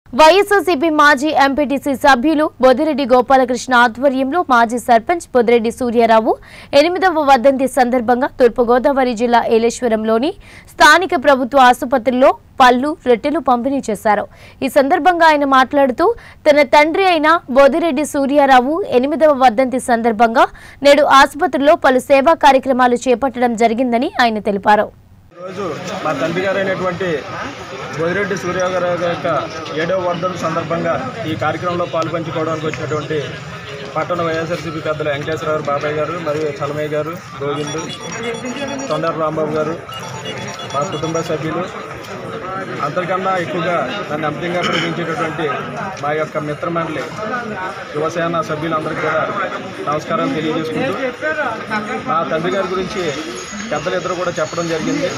వైఎస్ఆర్సీపీ మాజీ ఎంపీటీసీ సభ్యులు బొదిరెడ్డి గోపాలకృష్ణ ఆధ్వర్యంలో మాజీ సర్పంచ్ బొదిరెడ్డి సూర్యారావు ఎనిమిదవ వర్ధంతి సందర్భంగా తూర్పుగోదావరి జిల్లా ఏలేశ్వరంలోని స్థానిక ప్రభుత్వ ఆసుపత్రిలో పళ్ళు రొట్టెలు పంపిణీ చేశారు ఈ సందర్భంగా ఆయన మాట్లాడుతూ తన తండ్రి అయిన బొదిరెడ్డి సూర్యారావు ఎనిమిదవ వర్ధంతి సందర్భంగా నేడు ఆసుపత్రిలో పలు సేవా కార్యక్రమాలు చేపట్టడం జరిగిందని ఆయన తెలిపారు రోజు మా తండ్రి గారు అయినటువంటి బోదిరెడ్డి సూర్యగారు యొక్క ఏడవ వర్ధన సందర్భంగా ఈ కార్యక్రమంలో పాల్పంచుకోవడానికి వచ్చినటువంటి పట్టణ వైఎస్ఆర్సీపీ పెద్దలు వెంకటేశ్వరరావు బాబాయ్ గారు మరియు చలమయ్య గారు గోవిందు తొండర రాంబాబు గారు మా కుటుంబ సభ్యులు అంతరికన్నా ఎక్కువగా నన్ను అమితంగా ప్రేమించేటటువంటి మా యొక్క మిత్రమండలి యువసేన సభ్యులందరికీ కూడా నమస్కారాలు తెలియజేసుకుంటూ మా తండ్రి గారి గురించి పెద్దలు ఇద్దరు కూడా చెప్పడం జరిగింది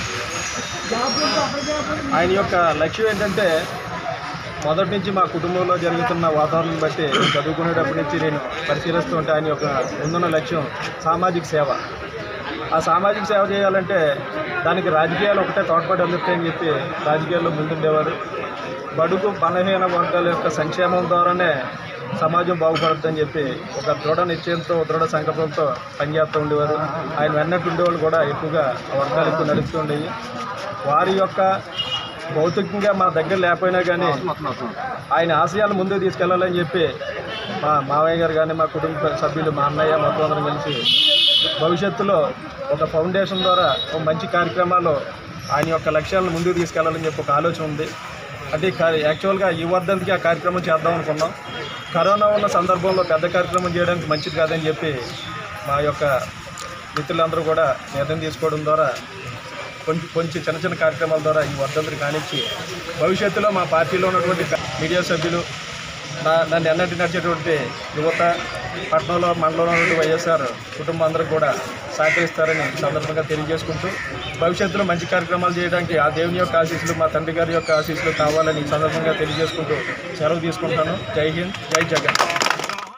ఆయన యొక్క లక్ష్యం ఏంటంటే మొదటి నుంచి మా కుటుంబంలో జరుగుతున్న వాతావరణం బట్టి చదువుకునేటప్పటి నుంచి నేను పరిశీలిస్తూ ఉంటే ఆయన యొక్క ముందున్న లక్ష్యం సామాజిక సేవ ఆ సామాజిక సేవ చేయాలంటే దానికి రాజకీయాలు ఒకటే తోడ్పాటు అందుతాయని చెప్పి రాజకీయాల్లో ముందుండేవారు బడుగు బలహీన వర్గాల యొక్క సంక్షేమం ద్వారానే సమాజం బాగుపడుతుందని చెప్పి ఒక దృఢ నిశ్చయంతో దృఢ సంకల్పంతో పనిచేస్తూ ఉండేవారు ఆయన వెన్నట్టు ఉండేవాళ్ళు కూడా ఎక్కువగా ఆ వర్గాలు ఎక్కువ నడుస్తూ ఉండేవి వారి యొక్క భౌతికంగా మా దగ్గర లేకపోయినా కానీ ఆయన ఆశయాలు ముందుకు తీసుకెళ్లాలని చెప్పి మా మావయ్య గారు కానీ మా కుటుంబ సభ్యులు మా అన్నయ్య మొత్తం అందరం కలిసి భవిష్యత్తులో ఒక ఫౌండేషన్ ద్వారా ఒక మంచి కార్యక్రమాలు ఆయన యొక్క లక్ష్యాలను ముందుకు తీసుకెళ్లాలని చెప్పి ఒక ఆలోచన ఉంది అంటే కా- యాక్చువల్గా ఈ వర్ధంతికి ఆ కార్యక్రమం చేద్దాం అనుకున్నాం కరోనా ఉన్న సందర్భంలో పెద్ద కార్యక్రమం చేయడానికి మంచిది కాదని చెప్పి మా యొక్క మిత్రులందరూ కూడా నిర్ణయం తీసుకోవడం ద్వారా కొంచెం కొంచెం చిన్న చిన్న కార్యక్రమాల ద్వారా ఈ వర్ధంతిని కానిచ్చి భవిష్యత్తులో మా పార్టీలో ఉన్నటువంటి మీడియా సభ్యులు నా నన్ను ఎన్నటి నడిచేటువంటి యువత పట్టణంలో మండలంలో ఉన్నటువంటి వైఎస్ఆర్ కుటుంబం అందరూ కూడా సహకరిస్తారని ఈ సందర్భంగా తెలియజేసుకుంటూ భవిష్యత్తులో మంచి కార్యక్రమాలు చేయడానికి ఆ దేవుని యొక్క ఆశీస్సులు మా తండ్రి గారి యొక్క ఆశీస్సులు కావాలని ఈ సందర్భంగా తెలియజేసుకుంటూ సెలవు తీసుకుంటాను జై హింద్ జై జగన్